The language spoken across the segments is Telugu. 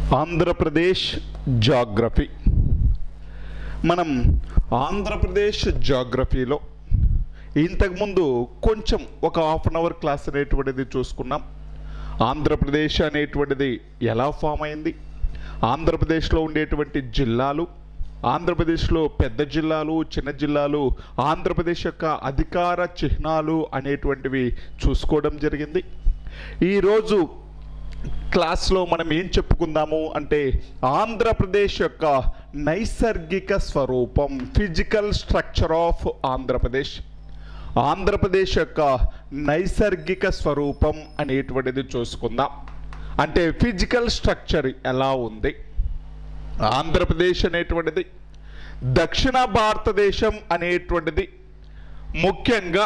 ఆంధ్రప్రదేశ్ జాగ్రఫీ మనం ఆంధ్రప్రదేశ్ జాగ్రఫీలో ఇంతకుముందు కొంచెం ఒక హాఫ్ అన్ అవర్ క్లాస్ అనేటువంటిది చూసుకున్నాం ఆంధ్రప్రదేశ్ అనేటువంటిది ఎలా ఫామ్ అయింది ఆంధ్రప్రదేశ్లో ఉండేటువంటి జిల్లాలు ఆంధ్రప్రదేశ్లో పెద్ద జిల్లాలు చిన్న జిల్లాలు ఆంధ్రప్రదేశ్ యొక్క అధికార చిహ్నాలు అనేటువంటివి చూసుకోవడం జరిగింది ఈరోజు క్లాస్లో మనం ఏం చెప్పుకుందాము అంటే ఆంధ్రప్రదేశ్ యొక్క నైసర్గిక స్వరూపం physical structure of Andhra Pradesh Andhra Pradesh యొక్క నైసర్గిక స్వరూపం అనేటువంటిది చూసుకుందాం అంటే ఫిజికల్ స్ట్రక్చర్ ఎలా ఉంది ఆంధ్రప్రదేశ్ అనేటువంటిది దక్షిణ భారతదేశం అనేటువంటిది ముఖ్యంగా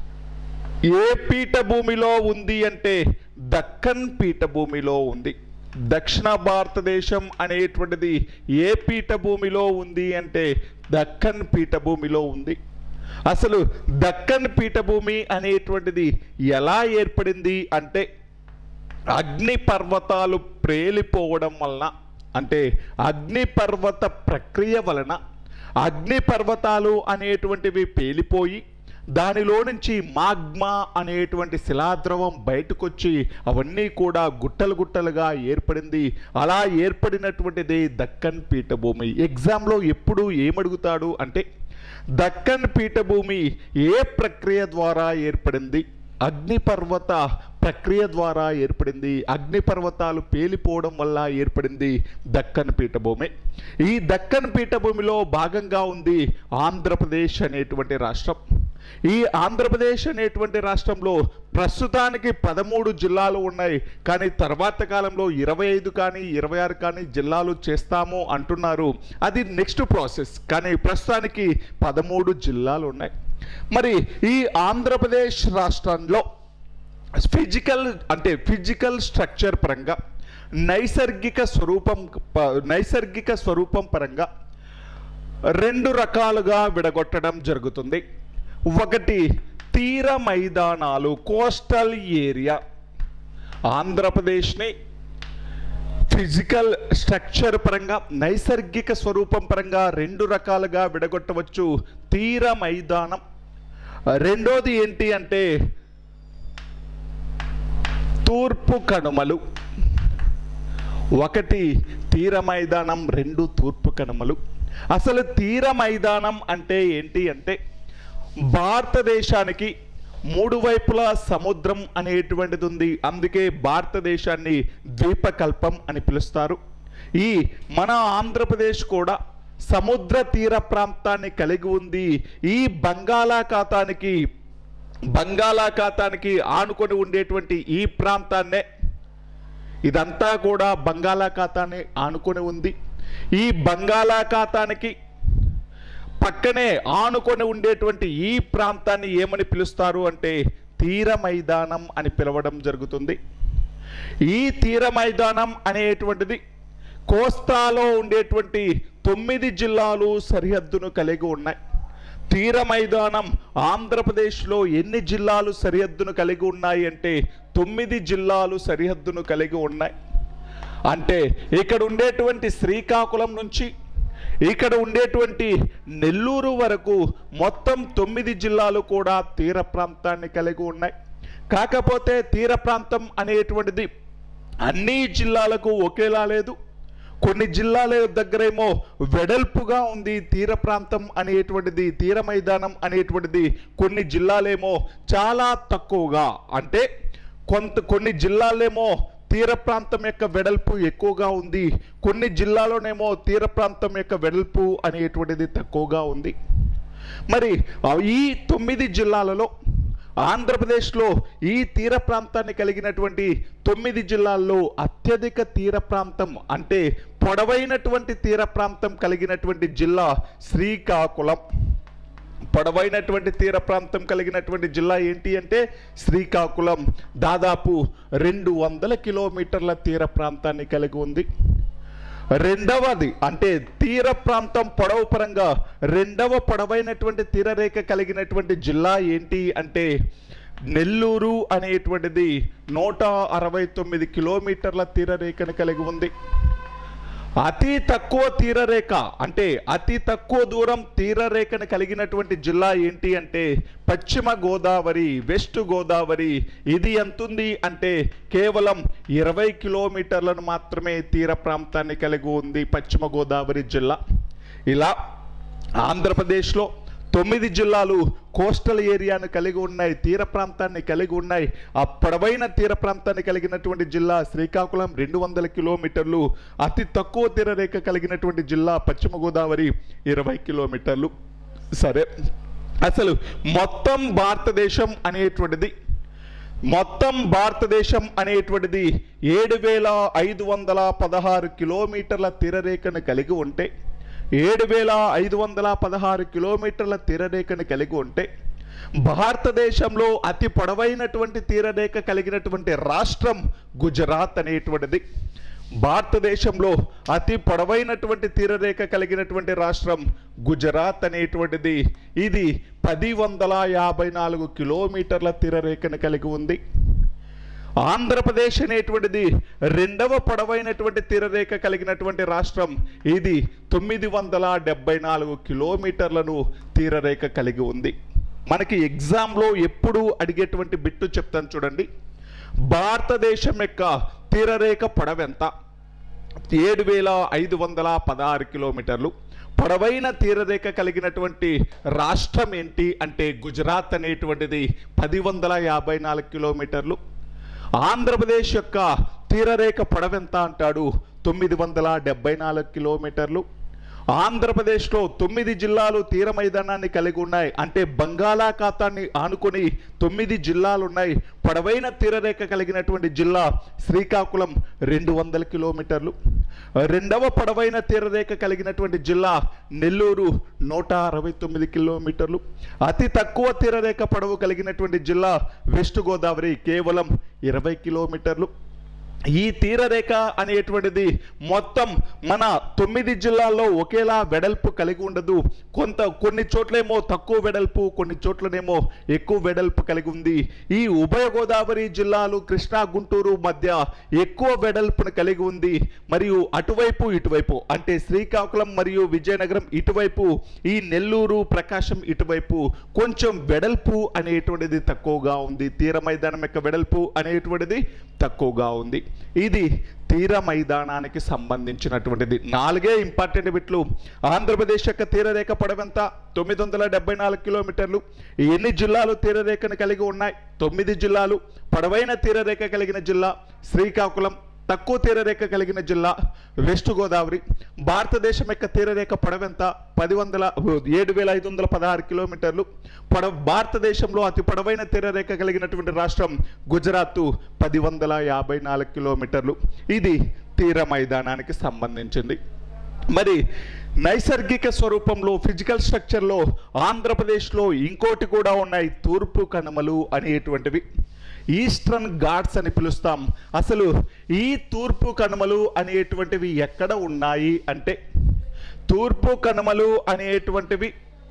ఏ పీఠభూమిలో ఉంది అంటే దక్కన్ పీఠభూమిలో ఉంది దక్షిణ భారతదేశం అనేటువంటిది ఏ పీఠభూమిలో ఉంది అంటే దక్కన్ పీఠభూమిలో ఉంది అసలు దక్కన్ పీఠభూమి అనేటువంటిది ఎలా ఏర్పడింది అంటే అగ్ని పర్వతాలు ప్రేలిపోవడం వలన అంటే అగ్ని పర్వత ప్రక్రియ వలన అగ్ని పర్వతాలు అనేటువంటివి పేలిపోయి దానిలో నుంచి మాగ్మా అనేటువంటి శిలాద్రవం బయటకొచ్చి అవన్నీ కూడా గుట్టలు గుట్టలుగా ఏర్పడింది అలా ఏర్పడినటువంటిది దక్కన్ పీఠభూమి ఎగ్జామ్లో ఎప్పుడు ఏమడుగుతాడు అంటే దక్కన్ పీఠభూమి ఏ ప్రక్రియ ద్వారా ఏర్పడింది అగ్నిపర్వత ప్రక్రియ ద్వారా ఏర్పడింది అగ్నిపర్వతాలు పేలిపోవడం వల్ల ఏర్పడింది దక్కన్ పీఠభూమి ఈ దక్కన్ పీఠభూమిలో భాగంగా ఉంది ఆంధ్రప్రదేశ్ అనేటువంటి రాష్ట్రం ఈ ఆంధ్రప్రదేశ్ అనేటువంటి రాష్ట్రంలో ప్రస్తుతానికి పదమూడు జిల్లాలు ఉన్నాయి కానీ తర్వాత కాలంలో ఇరవై ఐదు కానీ ఇరవై ఆరు కానీ జిల్లాలు చేస్తాము అంటున్నారు అది నెక్స్ట్ ప్రాసెస్ కానీ ప్రస్తుతానికి పదమూడు జిల్లాలు ఉన్నాయి మరి ఈ ఆంధ్రప్రదేశ్ రాష్ట్రంలో ఫిజికల్ అంటే ఫిజికల్ స్ట్రక్చర్ పరంగా నైసర్గిక స్వరూపం ప- నైసర్గిక స్వరూపం పరంగా రెండు రకాలుగా విడగొట్టడం జరుగుతుంది ఒకటి తీర మైదానాలు కోస్టల్ ఏరియా ఆంధ్రప్రదేశ్ని ఫిజికల్ స్ట్రక్చర్ పరంగా నైసర్గిక స్వరూపం పరంగా రెండు రకాలుగా విడగొట్టవచ్చు తీర మైదానం రెండోది ఏంటి అంటే తూర్పు కనుమలు ఒకటి తీర మైదానం రెండు తూర్పు కనుమలు అసలు తీర మైదానం అంటే ఏంటి అంటే భారతదేశానికి మూడు వైపులా సముద్రం అనేటువంటిది ఉంది అందుకే భారతదేశాన్ని ద్వీపకల్పం అని పిలుస్తారు ఈ మన ఆంధ్రప్రదేశ్ కూడా సముద్ర తీర ప్రాంతాన్ని కలిగి ఉంది ఈ బంగాళాఖాతానికి బంగాళాఖాతానికి ఆనుకొని ఉండేటువంటి ఈ ప్రాంతాన్నే ఇదంతా కూడా బంగాళాఖాతాన్ని ఆనుకొని ఉంది ఈ బంగాళాఖాతానికి పక్కనే ఆనుకొని ఉండేటువంటి ఈ ప్రాంతాన్ని ఏమని పిలుస్తారు అంటే తీర మైదానం అని పిలవడం జరుగుతుంది ఈ తీర మైదానం అనేటువంటిది కోస్తాలో ఉండేటువంటి తొమ్మిది జిల్లాలు సరిహద్దును కలిగి ఉన్నాయి తీర మైదానం ఆంధ్రప్రదేశ్లో ఎన్ని జిల్లాలు సరిహద్దును కలిగి ఉన్నాయి అంటే తొమ్మిది జిల్లాలు సరిహద్దును కలిగి ఉన్నాయి అంటే ఇక్కడ ఉండేటువంటి శ్రీకాకుళం నుంచి ఇక్కడ ఉండేటువంటి నెల్లూరు వరకు మొత్తం తొమ్మిది జిల్లాలు కూడా తీర ప్రాంతాన్ని కలిగి ఉన్నాయి కాకపోతే తీర ప్రాంతం అనేటువంటిది అన్ని జిల్లాలకు ఒకేలా లేదు కొన్ని జిల్లాల దగ్గరేమో వెడల్పుగా ఉంది తీర ప్రాంతం అనేటువంటిది తీర మైదానం అనేటువంటిది కొన్ని జిల్లాలేమో చాలా తక్కువగా అంటే కొంత కొన్ని జిల్లాలేమో తీర ప్రాంతం యొక్క వెడల్పు ఎక్కువగా ఉంది కొన్ని జిల్లాలోనేమో తీర ప్రాంతం యొక్క వెడల్పు అనేటువంటిది తక్కువగా ఉంది మరి ఆ ఈ తొమ్మిది జిల్లాలలో ఆంధ్రప్రదేశ్లో ఈ తీర ప్రాంతాన్ని కలిగినటువంటి తొమ్మిది జిల్లాల్లో అత్యధిక తీర ప్రాంతం అంటే పొడవైనటువంటి తీర ప్రాంతం కలిగినటువంటి జిల్లా శ్రీకాకుళం పొడవైనటువంటి తీర ప్రాంతం కలిగినటువంటి జిల్లా ఏంటి అంటే శ్రీకాకుళం దాదాపు రెండు వందల కిలోమీటర్ల తీర ప్రాంతాన్ని కలిగి ఉంది రెండవది అంటే తీర ప్రాంతం పొడవు పరంగా రెండవ పొడవైనటువంటి తీరరేఖ కలిగినటువంటి జిల్లా ఏంటి అంటే నెల్లూరు అనేటువంటిది నూట అరవై తొమ్మిది కిలోమీటర్ల తీరరేఖను కలిగి ఉంది అతి తక్కువ తీరరేఖ అంటే అతి తక్కువ దూరం తీరరేఖను కలిగినటువంటి జిల్లా ఏంటి అంటే పశ్చిమ గోదావరి వెస్ట్ గోదావరి ఇది ఎంతుంది అంటే కేవలం ఇరవై కిలోమీటర్లను మాత్రమే తీర ప్రాంతాన్ని కలిగి ఉంది పశ్చిమ గోదావరి జిల్లా ఇలా ఆంధ్రప్రదేశ్లో తొమ్మిది జిల్లాలు కోస్టల్ ఏరియాను కలిగి ఉన్నాయి తీర ప్రాంతాన్ని కలిగి ఉన్నాయి ఆ పొడవైన తీర ప్రాంతాన్ని కలిగినటువంటి జిల్లా శ్రీకాకుళం రెండు వందల కిలోమీటర్లు అతి తక్కువ తీరరేఖ కలిగినటువంటి జిల్లా పశ్చిమ గోదావరి ఇరవై కిలోమీటర్లు సరే అసలు మొత్తం భారతదేశం అనేటువంటిది మొత్తం భారతదేశం అనేటువంటిది ఏడు వేల ఐదు వందల పదహారు కిలోమీటర్ల తీరరేఖను కలిగి ఉంటే ఏడు వేల ఐదు వందల పదహారు కిలోమీటర్ల తీరరేఖను కలిగి ఉంటే భారతదేశంలో అతి పొడవైనటువంటి తీరరేఖ కలిగినటువంటి రాష్ట్రం గుజరాత్ అనేటువంటిది భారతదేశంలో అతి పొడవైనటువంటి తీరరేఖ కలిగినటువంటి రాష్ట్రం గుజరాత్ అనేటువంటిది ఇది పది వందల యాభై నాలుగు కిలోమీటర్ల తీరరేఖను కలిగి ఉంది ఆంధ్రప్రదేశ్ అనేటువంటిది రెండవ పొడవైనటువంటి తీరరేఖ కలిగినటువంటి రాష్ట్రం ఇది తొమ్మిది వందల డెబ్బై నాలుగు కిలోమీటర్లను తీరరేఖ కలిగి ఉంది మనకి ఎగ్జామ్లో ఎప్పుడు అడిగేటువంటి బిట్టు చెప్తాను చూడండి భారతదేశం యొక్క తీరరేఖ పొడవెంత ఏడు వేల ఐదు వందల పదహారు కిలోమీటర్లు పొడవైన తీరరేఖ కలిగినటువంటి రాష్ట్రం ఏంటి అంటే గుజరాత్ అనేటువంటిది పది వందల యాభై నాలుగు కిలోమీటర్లు ఆంధ్రప్రదేశ్ యొక్క తీరరేఖ పొడవెంత అంటాడు తొమ్మిది వందల డెబ్బై నాలుగు కిలోమీటర్లు ఆంధ్రప్రదేశ్లో తొమ్మిది జిల్లాలు తీర మైదానాన్ని కలిగి ఉన్నాయి అంటే బంగాళాఖాతాన్ని ఆనుకొని తొమ్మిది జిల్లాలు ఉన్నాయి పొడవైన తీరరేఖ కలిగినటువంటి జిల్లా శ్రీకాకుళం రెండు వందల కిలోమీటర్లు రెండవ పొడవైన తీరరేఖ కలిగినటువంటి జిల్లా నెల్లూరు నూట అరవై తొమ్మిది కిలోమీటర్లు అతి తక్కువ తీరరేఖ పొడవు కలిగినటువంటి జిల్లా వెస్ట్ గోదావరి కేవలం ఇరవై కిలోమీటర్లు ఈ తీరరేఖ అనేటువంటిది మొత్తం మన తొమ్మిది జిల్లాల్లో ఒకేలా వెడల్పు కలిగి ఉండదు కొంత కొన్ని చోట్లేమో తక్కువ వెడల్పు కొన్ని చోట్లనేమో ఎక్కువ వెడల్పు కలిగి ఉంది ఈ ఉభయ గోదావరి జిల్లాలు కృష్ణా గుంటూరు మధ్య ఎక్కువ వెడల్పును కలిగి ఉంది మరియు అటువైపు ఇటువైపు అంటే శ్రీకాకుళం మరియు విజయనగరం ఇటువైపు ఈ నెల్లూరు ప్రకాశం ఇటువైపు కొంచెం వెడల్పు అనేటువంటిది తక్కువగా ఉంది తీర మైదానం యొక్క వెడల్పు అనేటువంటిది తక్కువగా ఉంది ఇది తీర మైదానానికి సంబంధించినటువంటిది నాలుగే ఇంపార్టెంట్ బిట్లు ఆంధ్రప్రదేశ్ యొక్క తీరరేఖ పొడవెంత తొమ్మిది వందల డెబ్బై నాలుగు కిలోమీటర్లు ఎన్ని జిల్లాలు తీరరేఖను కలిగి ఉన్నాయి తొమ్మిది జిల్లాలు పొడవైన తీరరేఖ కలిగిన జిల్లా శ్రీకాకుళం తక్కువ తీరరేఖ కలిగిన జిల్లా వెస్ట్ గోదావరి భారతదేశం యొక్క తీరరేఖ పొడవెంత పది వందల ఏడు వేల ఐదు వందల పదహారు కిలోమీటర్లు పొడవ భారతదేశంలో అతి పొడవైన తీరరేఖ కలిగినటువంటి రాష్ట్రం గుజరాత్ పది వందల యాభై నాలుగు కిలోమీటర్లు ఇది తీర మైదానానికి సంబంధించింది మరి నైసర్గిక స్వరూపంలో ఫిజికల్ స్ట్రక్చర్లో ఆంధ్రప్రదేశ్లో ఇంకోటి కూడా ఉన్నాయి తూర్పు కనుమలు అనేటువంటివి ఈస్టర్న్ ఘాట్స్ అని పిలుస్తాం అసలు ఈ తూర్పు కనుమలు అనేటువంటివి ఎక్కడ ఉన్నాయి అంటే తూర్పు కనుమలు అనేటువంటివి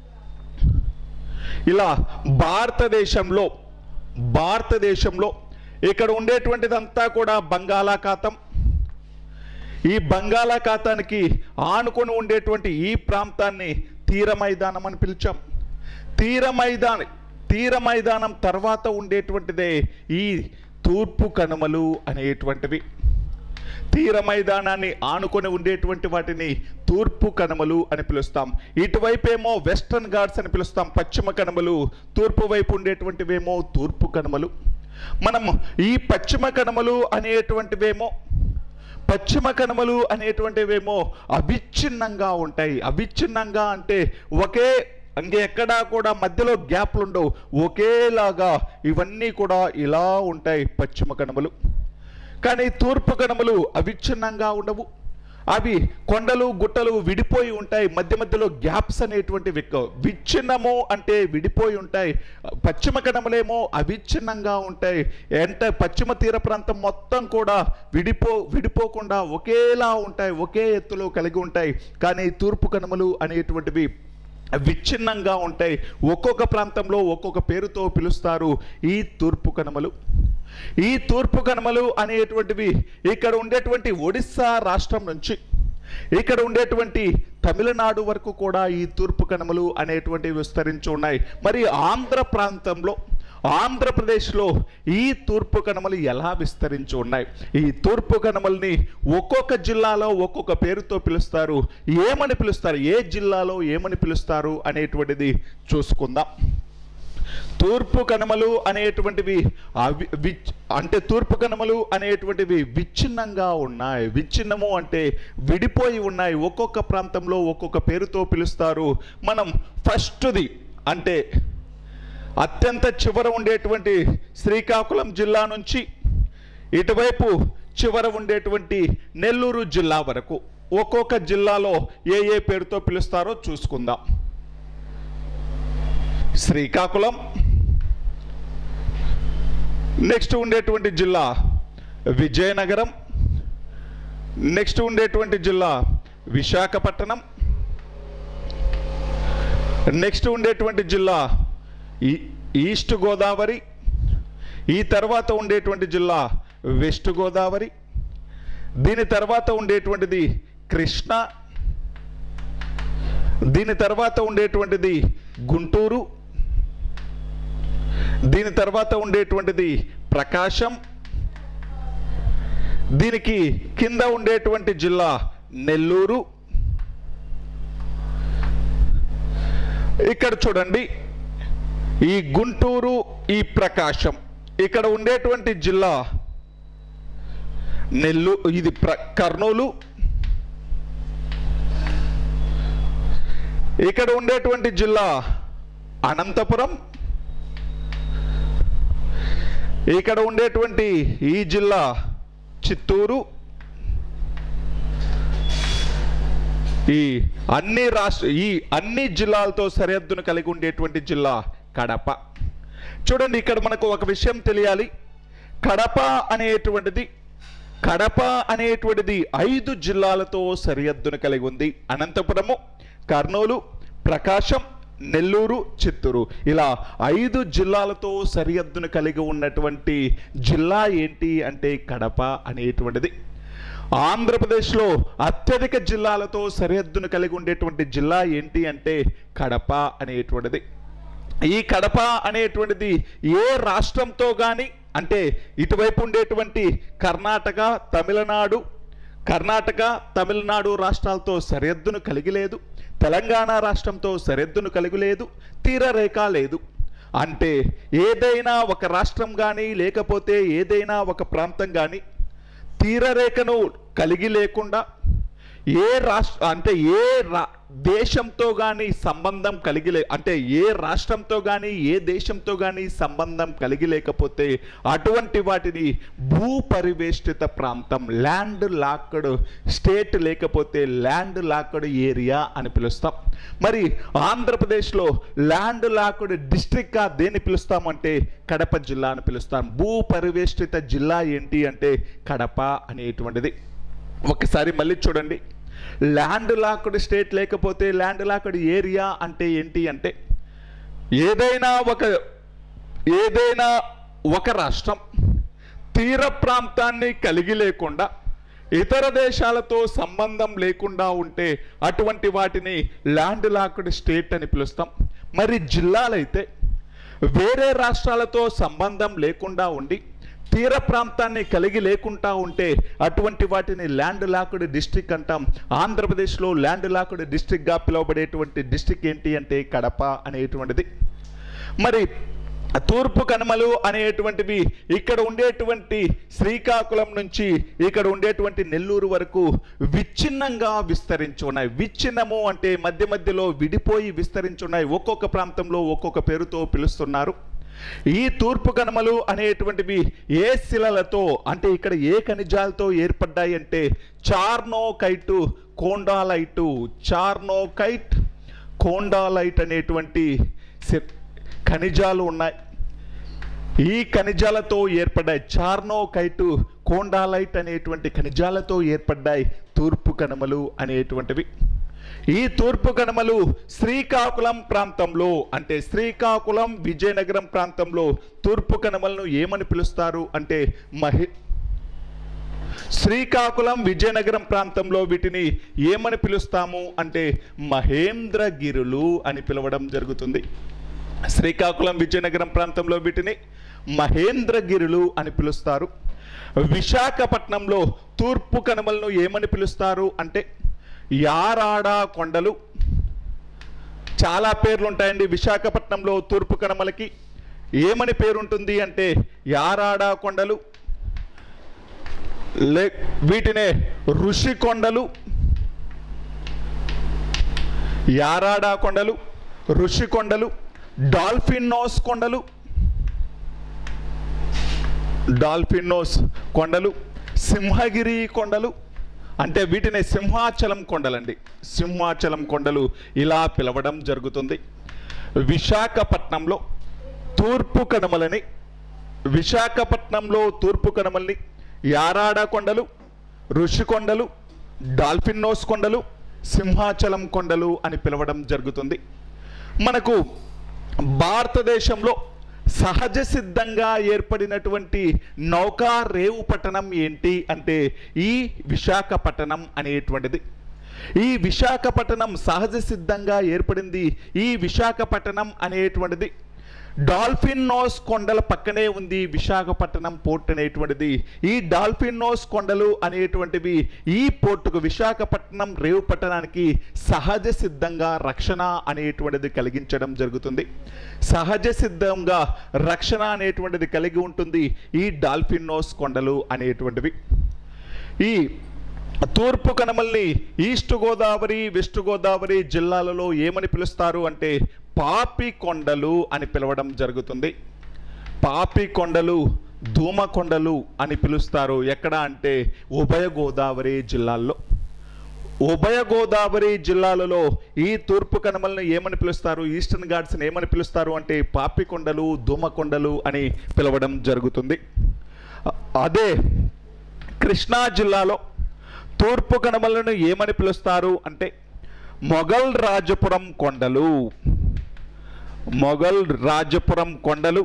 ఇలా భారతదేశంలో భారతదేశంలో ఇక్కడ ఉండేటువంటిదంతా కూడా బంగాళాఖాతం ఈ బంగాళాఖాతానికి ఆనుకొని ఉండేటువంటి ఈ ప్రాంతాన్ని తీర మైదానం అని పిలిచాం తీర మైదానం తీర మైదానం తర్వాత ఉండేటువంటిదే ఈ తూర్పు కనుమలు అనేటువంటివి తీర మైదానాన్ని ఆనుకొని ఉండేటువంటి వాటిని తూర్పు కనుమలు అని పిలుస్తాం ఇటువైపేమో వెస్టర్న్ ఘాట్స్ అని పిలుస్తాం పశ్చిమ కనుమలు తూర్పు వైపు ఉండేటువంటివేమో తూర్పు కనుమలు మనం ఈ పశ్చిమ కనుమలు అనేటువంటివేమో పశ్చిమ కనుమలు అనేటువంటివేమో అవిచ్ఛిన్నంగా ఉంటాయి అవిచ్ఛిన్నంగా అంటే ఒకే ఇంకెక్కడా కూడా మధ్యలో గ్యాప్లు ఉండవు ఒకేలాగా ఇవన్నీ కూడా ఇలా ఉంటాయి పశ్చిమ కనుమలు కానీ తూర్పు కనుమలు అవిచ్ఛిన్నంగా ఉండవు అవి కొండలు గుట్టలు విడిపోయి ఉంటాయి మధ్య మధ్యలో గ్యాప్స్ అనేటువంటివి ఎక్కువ. విచ్ఛిన్నము అంటే విడిపోయి ఉంటాయి పశ్చిమ కనుమలేమో అవిచ్ఛిన్నంగా ఉంటాయి ఎంత పశ్చిమ తీర ప్రాంతం మొత్తం కూడా విడిపో విడిపోకుండా ఒకేలా ఉంటాయి ఒకే ఎత్తులో కలిగి ఉంటాయి కానీ తూర్పు కనుమలు అనేటువంటివి విచ్ఛిన్నంగా ఉంటాయి ఒక్కొక్క ప్రాంతంలో ఒక్కొక్క పేరుతో పిలుస్తారు ఈ తూర్పు కనుమలు ఈ తూర్పు కనుమలు అనేటువంటివి ఇక్కడ ఉండేటువంటి ఒడిస్సా రాష్ట్రం నుంచి ఇక్కడ ఉండేటువంటి తమిళనాడు వరకు కూడా ఈ తూర్పు కనుమలు అనేటువంటివి విస్తరించి ఉన్నాయి మరి ఆంధ్ర ప్రాంతంలో ఆంధ్రప్రదేశ్లో ఈ తూర్పు కనుమలు ఎలా విస్తరించి ఉన్నాయి ఈ తూర్పు కనుమల్ని ఒక్కొక్క జిల్లాలో ఒక్కొక్క పేరుతో పిలుస్తారు ఏమని పిలుస్తారు ఏ జిల్లాలో ఏమని పిలుస్తారు అనేటువంటిది చూసుకుందాం తూర్పు కనుమలు అనేటువంటివి అవి విచ్ అంటే తూర్పు కనుమలు అనేటువంటివి విచ్ఛిన్నంగా ఉన్నాయి విచ్ఛిన్నము అంటే విడిపోయి ఉన్నాయి ఒక్కొక్క ప్రాంతంలో ఒక్కొక్క పేరుతో పిలుస్తారు మనం ఫస్ట్ది అంటే అత్యంత చివర ఉండేటువంటి శ్రీకాకుళం జిల్లా నుంచి ఇటువైపు చివర ఉండేటువంటి నెల్లూరు జిల్లా వరకు ఒక్కొక్క జిల్లాలో ఏ ఏ పేరుతో పిలుస్తారో చూసుకుందాం శ్రీకాకుళం నెక్స్ట్ ఉండేటువంటి జిల్లా విజయనగరం నెక్స్ట్ ఉండేటువంటి జిల్లా విశాఖపట్నం నెక్స్ట్ ఉండేటువంటి జిల్లా ఈ ఈస్ట్ గోదావరి ఈ తర్వాత ఉండేటువంటి జిల్లా వెస్ట్ గోదావరి దీని తర్వాత ఉండేటువంటిది కృష్ణ దీని తర్వాత ఉండేటువంటిది గుంటూరు దీని తర్వాత ఉండేటువంటిది ప్రకాశం దీనికి కింద ఉండేటువంటి జిల్లా నెల్లూరు ఇక్కడ చూడండి ఈ గుంటూరు ఈ ప్రకాశం ఇక్కడ ఉండేటువంటి జిల్లా నెల్లు ఇది ప్ర కర్నూలు ఇక్కడ ఉండేటువంటి జిల్లా అనంతపురం ఇక్కడ ఉండేటువంటి ఈ జిల్లా చిత్తూరు ఈ అన్ని రాష్ట్ర ఈ అన్ని జిల్లాలతో సరిహద్దును కలిగి ఉండేటువంటి జిల్లా కడప చూడండి ఇక్కడ మనకు ఒక విషయం తెలియాలి కడప అనేటువంటిది కడప అనేటువంటిది ఐదు జిల్లాలతో సరిహద్దును కలిగి ఉంది అనంతపురము కర్నూలు ప్రకాశం నెల్లూరు చిత్తూరు ఇలా ఐదు జిల్లాలతో సరిహద్దును కలిగి ఉన్నటువంటి జిల్లా ఏంటి అంటే కడప అనేటువంటిది ఆంధ్రప్రదేశ్లో అత్యధిక జిల్లాలతో సరిహద్దును కలిగి ఉండేటువంటి జిల్లా ఏంటి అంటే కడప అనేటువంటిది ఈ కడప అనేటువంటిది ఏ రాష్ట్రంతో కానీ అంటే ఇటువైపు ఉండేటువంటి కర్ణాటక తమిళనాడు కర్ణాటక తమిళనాడు రాష్ట్రాలతో సరిహద్దును కలిగి లేదు తెలంగాణ రాష్ట్రంతో సరిహద్దును కలిగి లేదు తీరరేఖ లేదు అంటే ఏదైనా ఒక రాష్ట్రం కానీ లేకపోతే ఏదైనా ఒక ప్రాంతం కానీ తీరరేఖను కలిగి లేకుండా ఏ రాష్ట్ర అంటే ఏ రా దేశంతో కానీ సంబంధం కలిగి లే అంటే ఏ రాష్ట్రంతో కానీ ఏ దేశంతో కానీ సంబంధం కలిగి లేకపోతే అటువంటి వాటిని భూ పరివేష్టిత ప్రాంతం ల్యాండ్ లాక్డ్ స్టేట్ లేకపోతే ల్యాండ్ లాక్డ్ ఏరియా అని పిలుస్తాం మరి ఆంధ్రప్రదేశ్లో ల్యాండ్ లాక్డ్ డిస్ట్రిక్ట్గా దేన్ని పిలుస్తామంటే కడప జిల్లా అని పిలుస్తాం భూ పరివేష్టిత జిల్లా ఏంటి అంటే కడప అనేటువంటిది ఒకసారి మళ్ళీ చూడండి ల్యాండ్ లాక్డ్ స్టేట్ లేకపోతే ల్యాండ్ లాక్డ్ ఏరియా అంటే ఏంటి అంటే ఏదైనా ఒక ఏదైనా ఒక రాష్ట్రం తీర ప్రాంతాన్ని కలిగి లేకుండా ఇతర దేశాలతో సంబంధం లేకుండా ఉంటే అటువంటి వాటిని ల్యాండ్ లాక్డ్ స్టేట్ అని పిలుస్తాం మరి జిల్లాలైతే వేరే రాష్ట్రాలతో సంబంధం లేకుండా ఉండి తీర ప్రాంతాన్ని కలిగి లేకుండా ఉంటే అటువంటి వాటిని ల్యాండ్ లాక్డ్ డిస్ట్రిక్ట్ అంటాం ఆంధ్రప్రదేశ్లో ల్యాండ్ లాక్డ్ డిస్ట్రిక్ట్గా పిలువబడేటువంటి డిస్ట్రిక్ట్ ఏంటి అంటే కడప అనేటువంటిది మరి తూర్పు కనుమలు అనేటువంటివి ఇక్కడ ఉండేటువంటి శ్రీకాకుళం నుంచి ఇక్కడ ఉండేటువంటి నెల్లూరు వరకు విచ్ఛిన్నంగా విస్తరించి ఉన్నాయి విచ్ఛిన్నము అంటే మధ్య మధ్యలో విడిపోయి విస్తరించి ఉన్నాయి ఒక్కొక్క ప్రాంతంలో ఒక్కొక్క పేరుతో పిలుస్తున్నారు ఈ తూర్పు కనుమలు అనేటువంటివి ఏ శిలలతో అంటే ఇక్కడ ఏ ఖనిజాలతో ఏర్పడ్డాయి అంటే చార్నోకైటు కోండాలైటు చార్నోకైట్ కోండాలైట్ అనేటువంటి సి- ఖనిజాలు ఉన్నాయి ఈ ఖనిజాలతో ఏర్పడ్డాయి చార్నోకైటు కోండాలైట్ అనేటువంటి ఖనిజాలతో ఏర్పడ్డాయి తూర్పు కనుమలు అనేటువంటివి ఈ తూర్పు కనుమలు శ్రీకాకుళం ప్రాంతంలో అంటే శ్రీకాకుళం విజయనగరం ప్రాంతంలో తూర్పు కనుమలను ఏమని పిలుస్తారు అంటే మహి శ్రీకాకుళం విజయనగరం ప్రాంతంలో వీటిని ఏమని పిలుస్తాము అంటే మహేంద్రగిరులు అని పిలవడం జరుగుతుంది శ్రీకాకుళం విజయనగరం ప్రాంతంలో వీటిని మహేంద్రగిరులు అని పిలుస్తారు విశాఖపట్నంలో తూర్పు కనుమలను ఏమని పిలుస్తారు అంటే యారాడ కొండలు చాలా పేర్లు ఉంటాయండి విశాఖపట్నంలో తూర్పు కనుమలకి ఏమని పేరుంటుంది అంటే యారాడ కొండలు లే వీటినే ఋషి కొండలు యారాడ కొండలు ఋషి కొండలు డాల్ఫిన్నోస్ కొండలు డాల్ఫిన్నోస్ కొండలు సింహగిరి కొండలు అంటే వీటిని సింహాచలం కొండలండి సింహాచలం కొండలు ఇలా పిలవడం జరుగుతుంది విశాఖపట్నంలో తూర్పు కనుమలని విశాఖపట్నంలో తూర్పు కనుమల్ని యారాడ కొండలు ఋషి కొండలు డాల్ఫిన్నోస్ కొండలు సింహాచలం కొండలు అని పిలవడం జరుగుతుంది మనకు భారతదేశంలో సహజ సిద్ధంగా ఏర్పడినటువంటి నౌకా రేవు పట్టణం ఏంటి అంటే ఈ విశాఖపట్నం అనేటువంటిది ఈ విశాఖపట్నం సహజ సిద్ధంగా ఏర్పడింది ఈ విశాఖపట్నం అనేటువంటిది డాల్ఫిన్ నోస్ కొండల పక్కనే ఉంది విశాఖపట్నం పోర్ట్ అనేటువంటిది ఈ డాల్ఫిన్ నోస్ కొండలు అనేటువంటివి ఈ పోర్టుకు విశాఖపట్నం రేవు పట్టణానికి సహజ సిద్ధంగా రక్షణ అనేటువంటిది కలిగించడం జరుగుతుంది సహజ సిద్ధంగా రక్షణ అనేటువంటిది కలిగి ఉంటుంది ఈ డాల్ఫిన్ నోస్ కొండలు అనేటువంటివి ఈ తూర్పు కనుమల్ని ఈస్ట్ గోదావరి వెస్ట్ గోదావరి జిల్లాలలో ఏమని పిలుస్తారు అంటే పాపి కొండలు అని పిలవడం జరుగుతుంది పాపి కొండలు ధూమ కొండలు అని పిలుస్తారు ఎక్కడ అంటే ఉభయ గోదావరి జిల్లాల్లో ఉభయ గోదావరి జిల్లాలలో ఈ తూర్పు కనుమలను ఏమని పిలుస్తారు ఈస్టర్న్ ఘాట్స్ని ఏమని పిలుస్తారు అంటే పాపి కొండలు ధూమ కొండలు అని పిలవడం జరుగుతుంది అ- అదే కృష్ణా జిల్లాలో తూర్పు కనుమలను ఏమని పిలుస్తారు అంటే మొఘల్ రాజపురం కొండలు మొఘల్ రాజపురం కొండలు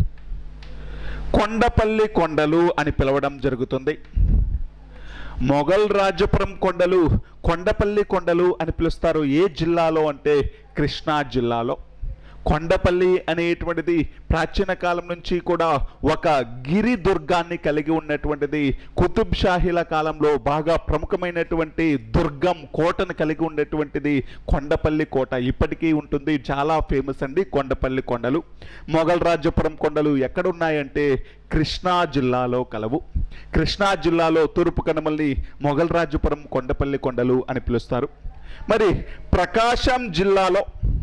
కొండపల్లి కొండలు అని పిలవడం జరుగుతుంది మొఘల్ రాజపురం కొండలు కొండపల్లి కొండలు అని పిలుస్తారు ఏ జిల్లాలో అంటే కృష్ణా జిల్లాలో కొండపల్లి అనేటువంటిది ప్రాచీన కాలం నుంచి కూడా ఒక గిరి దుర్గాన్ని కలిగి ఉన్నటువంటిది కుతుబ్ షాహీల కాలంలో బాగా ప్రముఖమైనటువంటి దుర్గం కోటను కలిగి ఉండేటువంటిది కొండపల్లి కోట ఇప్పటికీ ఉంటుంది చాలా ఫేమస్ అండి కొండపల్లి కొండలు మొఘల్ రాజపురం కొండలు ఎక్కడ ఉన్నాయంటే కృష్ణా జిల్లాలో కలవు కృష్ణా జిల్లాలో తూర్పు కనుమల్ని మొఘల్ రాజపురం కొండపల్లి కొండలు అని పిలుస్తారు మరి ప్రకాశం జిల్లాలో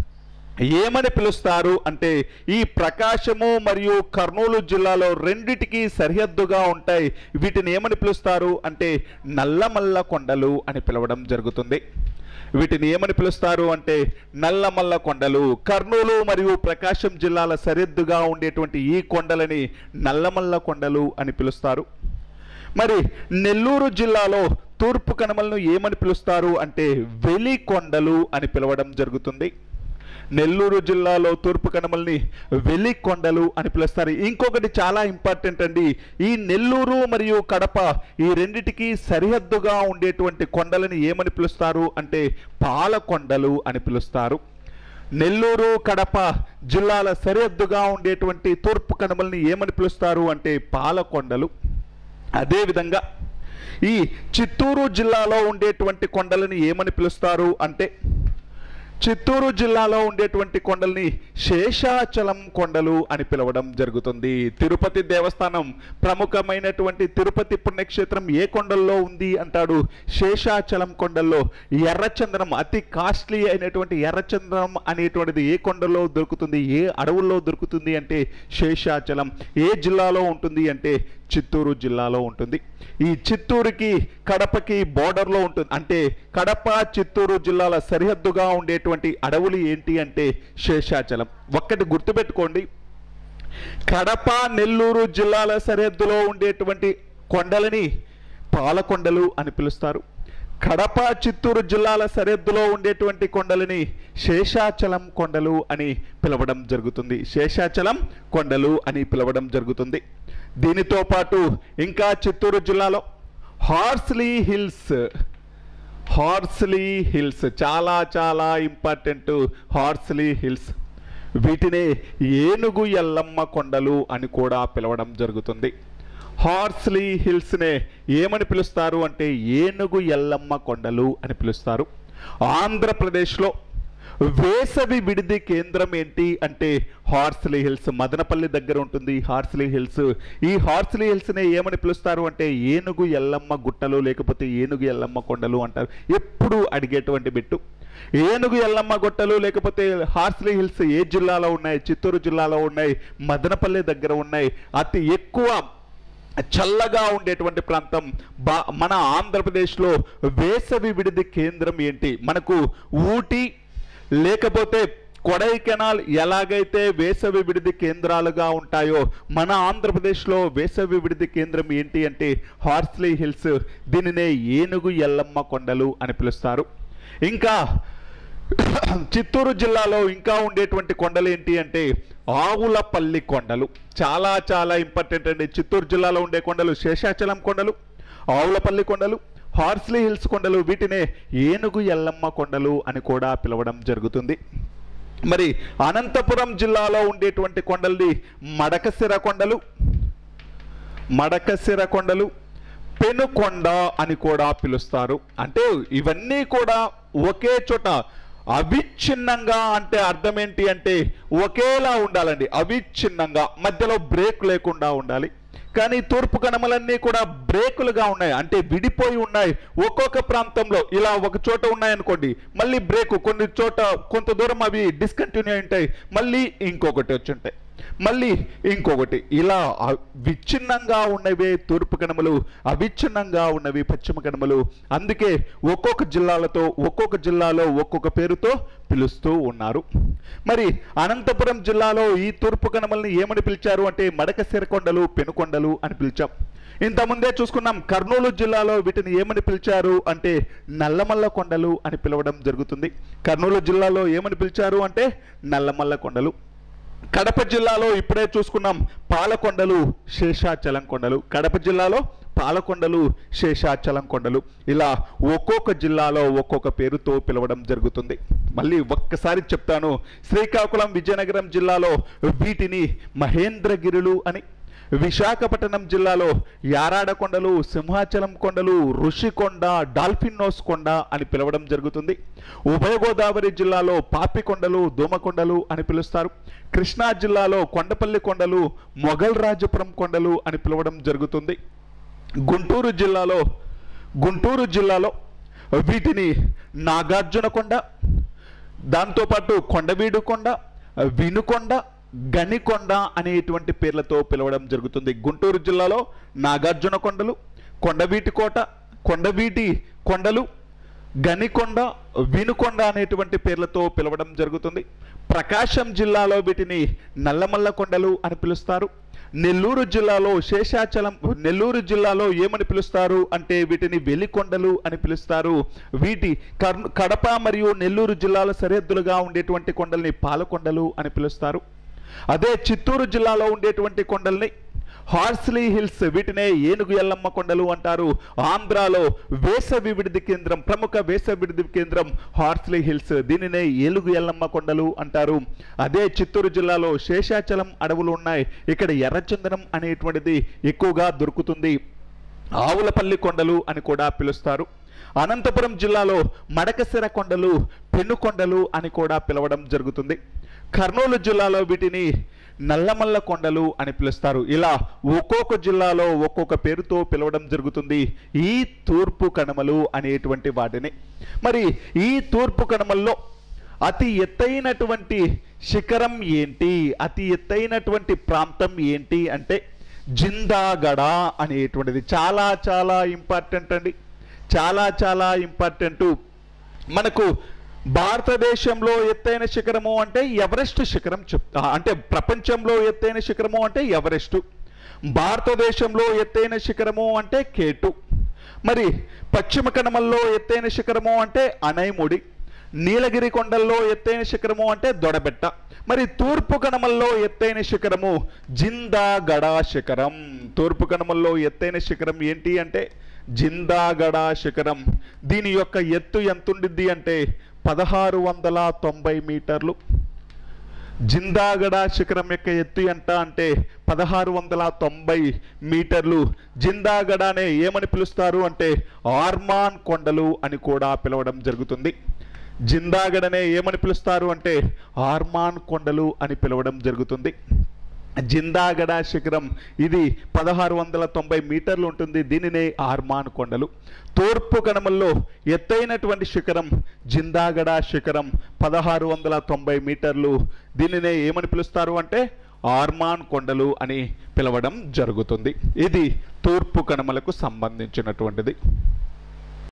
ఏమని పిలుస్తారు అంటే ఈ ప్రకాశము మరియు కర్నూలు జిల్లాలో రెండిటికి సరిహద్దుగా ఉంటాయి వీటిని ఏమని పిలుస్తారు అంటే నల్లమల్ల కొండలు అని పిలవడం జరుగుతుంది వీటిని ఏమని పిలుస్తారు అంటే నల్లమల్ల కొండలు కర్నూలు మరియు ప్రకాశం జిల్లాల సరిహద్దుగా ఉండేటువంటి ఈ కొండలని నల్లమల్ల కొండలు అని పిలుస్తారు మరి నెల్లూరు జిల్లాలో తూర్పు కనుమలను ఏమని పిలుస్తారు అంటే వెలి కొండలు అని పిలవడం జరుగుతుంది నెల్లూరు జిల్లాలో తూర్పు కనుమల్ని వెలి కొండలు అని పిలుస్తారు ఇంకొకటి చాలా ఇంపార్టెంట్ అండి ఈ నెల్లూరు మరియు కడప ఈ రెండిటికి సరిహద్దుగా ఉండేటువంటి కొండలని ఏమని పిలుస్తారు అంటే పాలకొండలు అని పిలుస్తారు నెల్లూరు కడప జిల్లాల సరిహద్దుగా ఉండేటువంటి తూర్పు కనుమల్ని ఏమని పిలుస్తారు అంటే పాలకొండలు అదేవిధంగా ఈ చిత్తూరు జిల్లాలో ఉండేటువంటి కొండలని ఏమని పిలుస్తారు అంటే చిత్తూరు జిల్లాలో ఉండేటువంటి కొండల్ని శేషాచలం కొండలు అని పిలవడం జరుగుతుంది తిరుపతి దేవస్థానం ప్రముఖమైనటువంటి తిరుపతి పుణ్యక్షేత్రం ఏ కొండల్లో ఉంది అంటాడు శేషాచలం కొండల్లో ఎర్రచందనం అతి కాస్ట్లీ అయినటువంటి ఎర్రచందనం అనేటువంటిది ఏ కొండలో దొరుకుతుంది ఏ అడవుల్లో దొరుకుతుంది అంటే శేషాచలం ఏ జిల్లాలో ఉంటుంది అంటే చిత్తూరు జిల్లాలో ఉంటుంది ఈ చిత్తూరుకి కడపకి బోర్డర్లో ఉంటుంది అంటే కడప చిత్తూరు జిల్లాల సరిహద్దుగా ఉండేటువంటి అడవులు ఏంటి అంటే శేషాచలం ఒక్కటి గుర్తుపెట్టుకోండి కడప నెల్లూరు జిల్లాల సరిహద్దులో ఉండేటువంటి కొండలని పాలకొండలు అని పిలుస్తారు కడప చిత్తూరు జిల్లాల సరిహద్దులో ఉండేటువంటి కొండలని శేషాచలం కొండలు అని పిలవడం జరుగుతుంది శేషాచలం కొండలు అని పిలవడం జరుగుతుంది దీనితో పాటు ఇంకా చిత్తూరు జిల్లాలో హార్స్లీ హిల్స్ హార్స్లీ హిల్స్ చాలా చాలా ఇంపార్టెంట్ హార్స్లీ హిల్స్ వీటినే ఏనుగు ఎల్లమ్మ కొండలు అని కూడా పిలవడం జరుగుతుంది హార్స్లీ హిల్స్నే ఏమని పిలుస్తారు అంటే ఏనుగు ఎల్లమ్మ కొండలు అని పిలుస్తారు ఆంధ్రప్రదేశ్లో వేసవి విడిది కేంద్రం ఏంటి అంటే హార్స్లీ హిల్స్ మదనపల్లి దగ్గర ఉంటుంది హార్స్లీ హిల్స్ ఈ హార్స్లీ హిల్స్ని ఏమని పిలుస్తారు అంటే ఏనుగు ఎల్లమ్మ గుట్టలు లేకపోతే ఏనుగు ఎల్లమ్మ కొండలు అంటారు ఎప్పుడు అడిగేటువంటి బిట్టు ఏనుగు ఎల్లమ్మ గుట్టలు లేకపోతే హార్స్లీ హిల్స్ ఏ జిల్లాలో ఉన్నాయి చిత్తూరు జిల్లాలో ఉన్నాయి మదనపల్లి దగ్గర ఉన్నాయి అతి ఎక్కువ చల్లగా ఉండేటువంటి ప్రాంతం బా మన ఆంధ్రప్రదేశ్లో వేసవి విడిది కేంద్రం ఏంటి మనకు ఊటీ లేకపోతే కొడైకెనాల్ ఎలాగైతే వేసవి విడిది కేంద్రాలుగా ఉంటాయో మన ఆంధ్రప్రదేశ్లో వేసవి విడిది కేంద్రం ఏంటి అంటే హార్స్లీ హిల్స్ దీనినే ఏనుగు ఎల్లమ్మ కొండలు అని పిలుస్తారు ఇంకా చిత్తూరు జిల్లాలో ఇంకా ఉండేటువంటి కొండలు ఏంటి అంటే ఆవులపల్లి కొండలు చాలా చాలా ఇంపార్టెంట్ అండి చిత్తూరు జిల్లాలో ఉండే కొండలు శేషాచలం కొండలు ఆవులపల్లి కొండలు హార్స్లీ హిల్స్ కొండలు వీటినే ఏనుగు ఎల్లమ్మ కొండలు అని కూడా పిలవడం జరుగుతుంది మరి అనంతపురం జిల్లాలో ఉండేటువంటి కొండల్ని మడకశిర కొండలు మడకశిర కొండలు పెనుకొండ అని కూడా పిలుస్తారు అంటే ఇవన్నీ కూడా ఒకే చోట అవిచ్ఛిన్నంగా అంటే అర్థం ఏంటి అంటే ఒకేలా ఉండాలండి అవిచ్ఛిన్నంగా మధ్యలో బ్రేక్ లేకుండా ఉండాలి కానీ తూర్పు కనుమలన్నీ కూడా బ్రేకులుగా ఉన్నాయి అంటే విడిపోయి ఉన్నాయి ఒక్కొక్క ప్రాంతంలో ఇలా ఒక చోట ఉన్నాయనుకోండి మళ్ళీ బ్రేక్ కొన్ని చోట కొంత దూరం అవి డిస్కంటిన్యూ ఉంటాయి మళ్ళీ ఇంకొకటి వచ్చి ఉంటాయి మళ్ళీ ఇంకొకటి ఇలా అ- విచ్ఛిన్నంగా ఉన్నవే తూర్పు కనుమలు అవిచ్ఛిన్నంగా ఉన్నవి పశ్చిమ కనుమలు అందుకే ఒక్కొక్క జిల్లాలతో ఒక్కొక్క జిల్లాలో ఒక్కొక్క పేరుతో పిలుస్తూ ఉన్నారు మరి అనంతపురం జిల్లాలో ఈ తూర్పు కనుమల్ని ఏమని పిలిచారు అంటే మడకశిర కొండలు పెనుకొండలు అని పిలిచాం ఇంతకుముందే చూసుకున్నాం కర్నూలు జిల్లాలో వీటిని ఏమని పిలిచారు అంటే నల్లమల్ల కొండలు అని పిలవడం జరుగుతుంది కర్నూలు జిల్లాలో ఏమని పిలిచారు అంటే నల్లమల్ల కొండలు కడప జిల్లాలో ఇప్పుడే చూసుకున్నాం పాలకొండలు శేషాచలం కొండలు కడప జిల్లాలో పాలకొండలు శేషాచలం కొండలు ఇలా ఒక్కొక్క జిల్లాలో ఒక్కొక్క పేరుతో పిలవడం జరుగుతుంది మళ్ళీ ఒక్కసారి చెప్తాను శ్రీకాకుళం విజయనగరం జిల్లాలో వీటిని మహేంద్రగిరులు అని విశాఖపట్నం జిల్లాలో యారాడ కొండలు సింహాచలం కొండలు ఋషికొండ డాల్ఫిన్నోస్ కొండ అని పిలవడం జరుగుతుంది ఉభయ గోదావరి జిల్లాలో పాపికొండలు దోమకొండలు అని పిలుస్తారు కృష్ణా జిల్లాలో కొండపల్లి కొండలు మొఘల్ రాజపురం కొండలు అని పిలవడం జరుగుతుంది గుంటూరు జిల్లాలో గుంటూరు జిల్లాలో వీటిని నాగార్జున కొండ దాంతోపాటు కొండవీడు కొండ వినుకొండ గనికొండ అనేటువంటి పేర్లతో పిలవడం జరుగుతుంది గుంటూరు జిల్లాలో నాగార్జున కొండలు కొండవీటి కోట కొండవీటి కొండలు గనికొండ వినుకొండ అనేటువంటి పేర్లతో పిలవడం జరుగుతుంది ప్రకాశం జిల్లాలో వీటిని నల్లమల్ల కొండలు అని పిలుస్తారు నెల్లూరు జిల్లాలో శేషాచలం నెల్లూరు జిల్లాలో ఏమని పిలుస్తారు అంటే వీటిని వెలికొండలు అని పిలుస్తారు వీటి కర్ణ కడప మరియు నెల్లూరు జిల్లాల సరిహద్దులుగా ఉండేటువంటి కొండల్ని పాలకొండలు అని పిలుస్తారు అదే చిత్తూరు జిల్లాలో ఉండేటువంటి కొండల్ని హార్స్లీ హిల్స్ వీటినే ఏనుగు ఎల్లమ్మ కొండలు అంటారు ఆంధ్రాలో వేసవి విడిది కేంద్రం ప్రముఖ వేసవి విడిది కేంద్రం హార్స్లీ హిల్స్ దీనినే ఏనుగు ఎల్లమ్మ కొండలు అంటారు అదే చిత్తూరు జిల్లాలో శేషాచలం అడవులు ఉన్నాయి ఇక్కడ ఎర్రచందనం అనేటువంటిది ఎక్కువగా దొరుకుతుంది ఆవులపల్లి కొండలు అని కూడా పిలుస్తారు అనంతపురం జిల్లాలో మడకశిర కొండలు పెన్నుకొండలు అని కూడా పిలవడం జరుగుతుంది కర్నూలు జిల్లాలో వీటిని నల్లమల్ల కొండలు అని పిలుస్తారు ఇలా ఒక్కొక్క జిల్లాలో ఒక్కొక్క పేరుతో పిలవడం జరుగుతుంది ఈ తూర్పు కనుమలు అనేటువంటి వాటిని మరి ఈ తూర్పు కనుమల్లో అతి ఎత్తైనటువంటి శిఖరం ఏంటి అతి ఎత్తైనటువంటి ప్రాంతం ఏంటి అంటే జిందాగడ అనేటువంటిది చాలా చాలా ఇంపార్టెంట్ అండి చాలా చాలా ఇంపార్టెంట్ మనకు భారతదేశంలో ఎత్తైన శిఖరము అంటే ఎవరెస్ట్ శిఖరం చెప్తా అంటే ప్రపంచంలో ఎత్తైన శిఖరము అంటే ఎవరెస్ట్ భారతదేశంలో ఎత్తైన శిఖరము అంటే కేటు మరి పశ్చిమ కనుమల్లో ఎత్తైన శిఖరము అంటే అనైముడి నీలగిరి కొండల్లో ఎత్తైన శిఖరము అంటే దొడబెట్ట మరి తూర్పు కనుమల్లో ఎత్తైన శిఖరము జిందాగడ శిఖరం తూర్పు కనుమల్లో ఎత్తైన శిఖరం ఏంటి అంటే జిందాగడ శిఖరం దీని యొక్క ఎత్తు ఎంత ఉండిద్ది అంటే పదహారు వందల తొంభై మీటర్లు జిందాగడ శిఖరం యొక్క ఎత్తు ఎంత అంటే పదహారు వందల తొంభై మీటర్లు జిందాగడానే ఏమని పిలుస్తారు అంటే ఆర్మాన్ కొండలు అని కూడా పిలవడం జరుగుతుంది జిందాగడనే ఏమని పిలుస్తారు అంటే ఆర్మాన్ కొండలు అని పిలవడం జరుగుతుంది జిందాగడ శిఖరం ఇది పదహారు వందల తొంభై మీటర్లు ఉంటుంది దీనినే ఆర్మాన్ కొండలు తూర్పు కనుమల్లో ఎత్తైనటువంటి శిఖరం జిందాగడ శిఖరం పదహారు వందల తొంభై మీటర్లు దీనినే ఏమని పిలుస్తారు అంటే ఆర్మాన్ కొండలు అని పిలవడం జరుగుతుంది ఇది తూర్పు కనుమలకు సంబంధించినటువంటిది